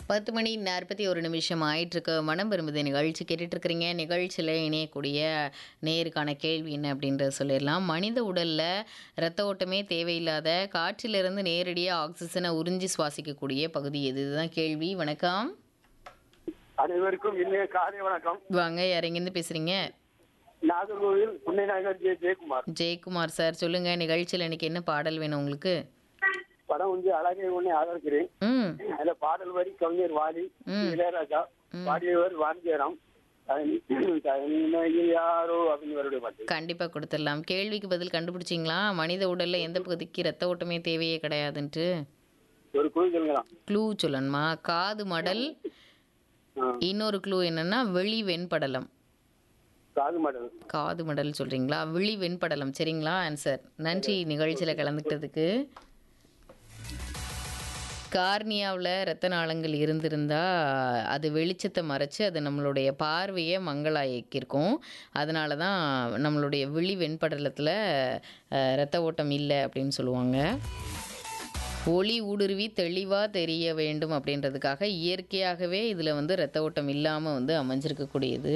பத்து மணி நாற்பத்தி ஒரு நிமிஷம் ஆயிட்டிருக்கு மனம் விரும்புது நிகழ்ச்சி கேட்டுட்டு இருக்கிறீங்க நிகழ்ச்சியில் இணையக்கூடிய நேருக்கான கேள்வி என்ன அப்படின்றத சொல்லிடலாம் மனித உடலில் இரத்த ஓட்டமே தேவையில்லாத காற்றிலிருந்து நேரடியாக ஆக்சிஜனை உறிஞ்சி சுவாசிக்கக்கூடிய பகுதி எது இதுதான் கேள்வி வணக்கம் அனைவருக்கும் இன்றைய காலை வணக்கம் வாங்க யார் எங்கேருந்து பேசுகிறீங்க நாகர்கோவில் புன்னை நாயகர் ஜே ஜெயக்குமார் ஜெயக்குமார் சார் சொல்லுங்கள் நிகழ்ச்சியில் இன்னைக்கு என்ன பாடல் வேணும் உங்களுக்கு படம் வந்து அழகை ஒண்ணே ஆதரிக்கிறேன் ம் அதுல பாடல் வரி கவிஞர் வாலி இளையராஜா பாடியவர் வாந்தியராம் தனிமையில் யாரோ அப்படின்னு வருடைய பாட்டு கண்டிப்பாக கொடுத்துடலாம் கேள்விக்கு பதில் கண்டுபிடிச்சிங்களா மனித உடலில் எந்த பகுதிக்கு ரத்த ஓட்டமே தேவையே கிடையாதுன்ட்டு ஒரு குழு சொல்லுங்களாம் க்ளூ சொல்லணுமா காது மடல் ஆ, இன்னொரு க்ளூ என்னன்னா வெளி வெண்படலம் காது மாடல் காது மடல் சொல்றீங்களா விழி வெண்படலம் சரிங்களா ஆன்சர் நன்றி நிகழ்ச்சியில் கலந்துக்கிட்டதுக்கு கார்னியாவில் ரத்த நாளங்கள் இருந்திருந்தா அது வெளிச்சத்தை மறைச்சு அது நம்மளுடைய பார்வையை மங்களாக்கியிருக்கும் அதனால தான் நம்மளுடைய விழி வெண்படலத்தில் அஹ், ரத்த ஓட்டம் இல்லை அப்படின்னு சொல்லுவாங்க ஒளி ஊடுருவி தெளிவாக தெரிய வேண்டும் அப்படின்றதுக்காக இயற்கையாகவே இதில் வந்து ரத்த ஓட்டம் இல்லாமல் வந்து அமைஞ்சிருக்கக்கூடியது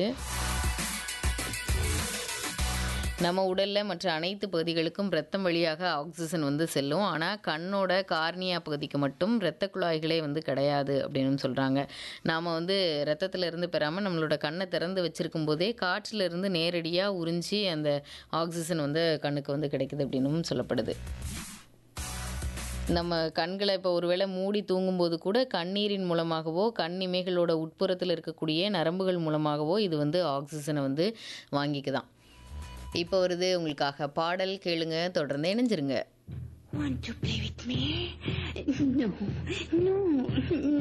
நம்ம உடலில் மற்ற அனைத்து பகுதிகளுக்கும் ரத்தம் வழியாக ஆக்சிஜன் வந்து செல்லும் ஆனால் கண்ணோட கார்னியா பகுதிக்கு மட்டும் இரத்த குழாய்களே வந்து கிடையாது அப்படின்னு சொல்கிறாங்க நாம் வந்து ரத்தத்துல இருந்து பெறாமல் நம்மளோட கண்ணை திறந்து வச்சிருக்கும் போதே காற்றுல இருந்து நேரடியாக உறிஞ்சி அந்த ஆக்சிஜன் வந்து கண்ணுக்கு வந்து கிடைக்குது அப்படின்னும் சொல்லப்படுது நம்ம கண்களை இப்போ ஒருவேளை மூடி தூங்கும்போது கூட கண்ணீரின் மூலமாகவோ கண் இமைகளோட உட்புறத்தில் இருக்கக்கூடிய நரம்புகள் மூலமாகவோ இது வந்து ஆக்சிஜனை வந்து வாங்கிக்குதான் இப்போ வருது உங்களுக்காக பாடல் கேளுங்க தொடர்ந்து இணைஞ்சிருங்க Want to play with me? No, no,